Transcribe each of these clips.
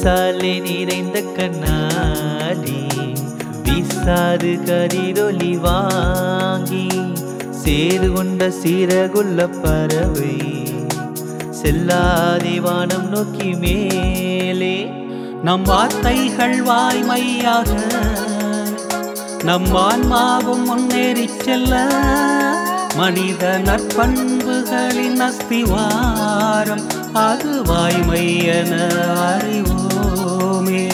தூசாலே நிறைந்த கண்ணாடி வீசாது கதிரொலி வாங்கி சேது கொண்ட சீரகுள்ள பறவை செல்லாதி வானம் நோக்கி மேலே நம் வார்த்தைகள் வாய்மையாக நம் ஆன்மாவும் முன்னேறிச் செல்ல மனித நற்பண்புகளின் அஸ்திவாரம் அது வாய்மை என அறிவோமே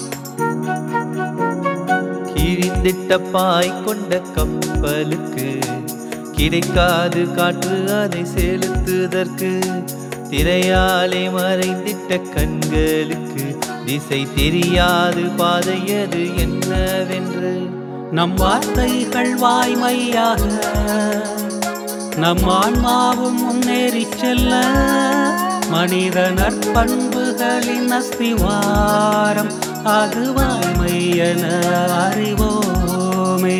கிழிந்திட்ட பாய் கொண்ட கப்பலுக்கு கிடைக்காது காற்று அதை செலுத்துதற்கு திரையாலே மறைந்திட்ட கண்களுக்கு திசை தெரியாது பாதையது என்னவென்று நம் வார்த்தைகள் வாய்மையாக நம் ஆன்மாவும் முன்னேறிச் செல்ல மனித நற்பண்புகளின் அஸ்திவாரம் அது வாய்மை என அறிவோமே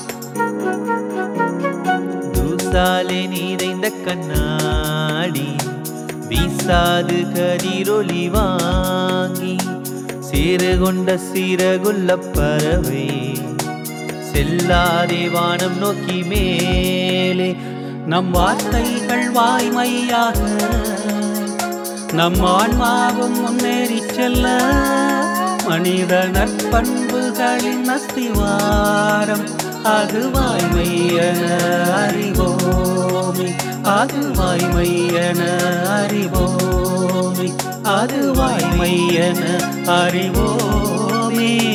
தூசாலே நிறைந்த கண்ணாடி வீசாது கதிரொலி வாங்கி சீறு கொண்ட சீரகுள்ள பறவை செல்லாதே வானம் நோக்கி மேலே நம் வார்த்தைகள் வாய்மையாக நம் ஆன்மாவும் முன்னேறிச் செல்ல மனித நற்பண்புகளின் அஸ்திவாரம் அது வாய்மை என அறிவோமே அது வாய்மை என அறிவோமே அது வாய்மை என அறிவோமே